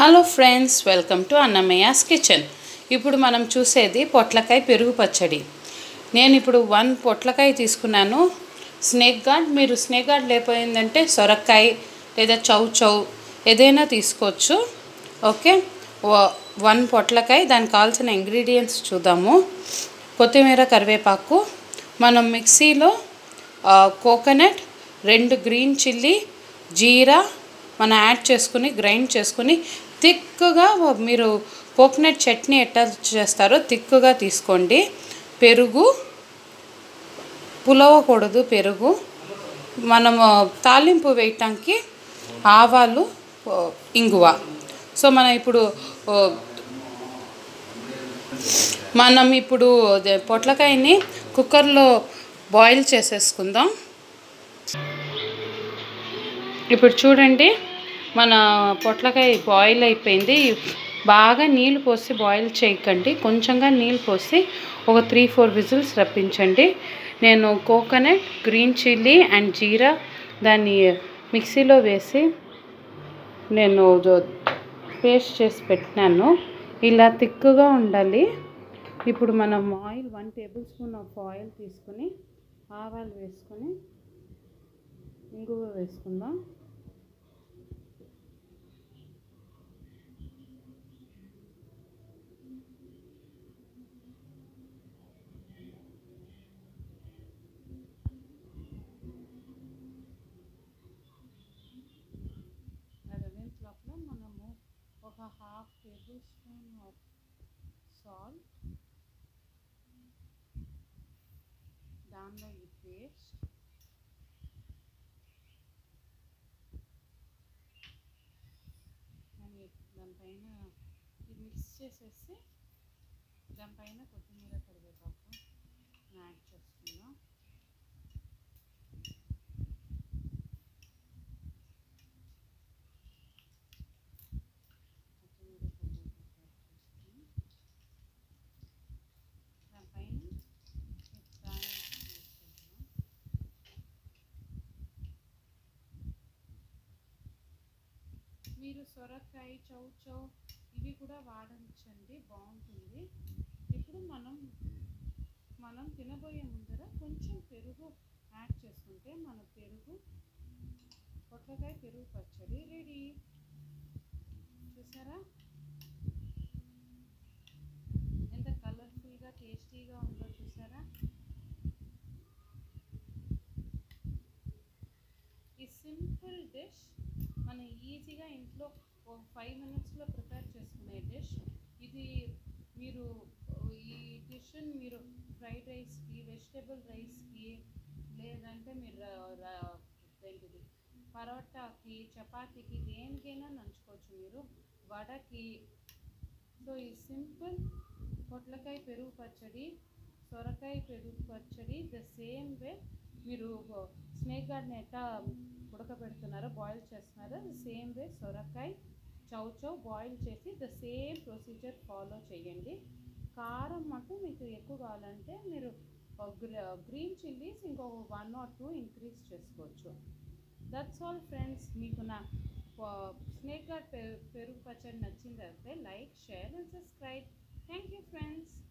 hello friends welcome to Annamayya's kitchen ఇప్పుడు మనం చూసేది పొట్లకాయ పెరుగు పచ్చడి నేను ఇప్పుడు వన్ పొట్లకాయ తీసుకున్నాను స్నేక్ గార్డ్ మీరు స్నేక్ గార్డ్ లేకపోయిందంటే సొరకాయ లేదా చౌ చౌ ఏదైనా తీసుకోవచ్చు ఓకే వ- వన్ పొట్లకాయ దానికి కావాల్సిన ఇంగ్రీడియంట్స్ చూద్దాము కొత్తిమీర కరివేపాకు మనం మిక్సీలో ఆ, కోకోనట్ రెండు గ్రీన్ చిల్లీ జీరా మనం యాడ్ చేసుకుని గ్రైండ్ చేసుకుని థిక్గా మీరు కోకోనట్ చట్నీ ఎట్లా చేస్తారో థిక్గా తీసుకోండి పెరుగు పులవకూడదు పెరుగు మనము తాలింపు వేయటానికి ఆవాలు ఓ, ఇంగువ సో మనం ఇప్పుడు ఓ, మనం ఇప్పుడు అదే పొట్లకాయని కుక్కర్లో బాయిల్ చేసేసుకుందాం ఇప్పుడు చూడండి మన పొట్లకాయ బాయిల్ అయిపోయింది బాగా నీళ్ళు పోసి బాయిల్ చేయకండి కొంచెంగా నీళ్ళు పోసి ఒక త్రీ ఫోర్ విజిల్స్ రప్పించండి నేను coconut green chilli and jeera దాన్ని మిక్సీలో వేసి నేను పేస్ట్ చేసి పెట్టినాను ఇలా తిక్కుగా ఉండాలి ఇప్పుడు మనం oil one tablespoon of oil తీసుకొని ఆవాలు వేసుకొని ఇంగువ వేసుకుందాం అది వేయించే లోపల మనము ఒక half tablespoon of salt దానిలో ఈ పేస్ట్ అని దానిపైన ఇది మిక్స్ చేసేసి దానిపైన కొత్తిమీర కరివేపాకు యాడ్ చేస్తున్నాం కొత్తిమీర కరివేపాకు యాడ్ చేసుకుని దానిపైన ఈ ఫ్రై చేసుకుంటున్నాం మీరు సొరకాయ చౌ చౌ ఇవి కూడా వాడచ్చండి బాగుంటుంది ఇప్పుడు మనం మనం తినబోయే ముందర కొంచెం పెరుగు యాడ్ చేసుకుంటే మన పెరుగు పొట్లకాయ పెరుగు పచ్చడి రెడీ చూసారా ఎంత కలర్ఫుల్గా టేస్టీగా ఉందో చూసారా ఈ సింపుల్ డిష్ మనం ఈజీగా ఇంట్లో ఒక ఫైవ్ మినిట్స్లో ప్రిపేర్ చేసుకునే డిష్ ఇది మీరు ఈ డిష్ని మీరు ఫ్రైడ్ రైస్కి వెజిటేబుల్ రైస్కి లేదంటే మీరు ర- ర- ఏంటిది పరోటాకి చపాతీకి దేనికైనా నంచుకోవచ్చు మీరు వడకి సో ఈ సింపుల్ పొట్లకాయ పెరుగు పచ్చడి సొరకాయ పెరుగు పచ్చడి ద సేమ్ వే మీరు స్నేక్ గార్డ్ని ఎట్లా ఉడకబెడుతున్నారో బాయిల్ చేస్తున్నారో ద సేమ్ వే సొరకాయ చౌ చౌ బాయిల్ చేసి ద సేమ్ ప్రొసీజర్ ఫాలో చేయండి కారం మటు మీకు ఎక్కువ కావాలంటే మీరు గ్రీన్ చిల్లీస్ ఇంకో వన్ ఆర్ టూ ఇంక్రీజ్ చేసుకోవచ్చు దట్స్ ఆల్ ఫ్రెండ్స్ మీకు నా స్నేక్ గార్డ్ పెరుగు పచ్చడి నచ్చిందంటే like share and subscribe thank you friends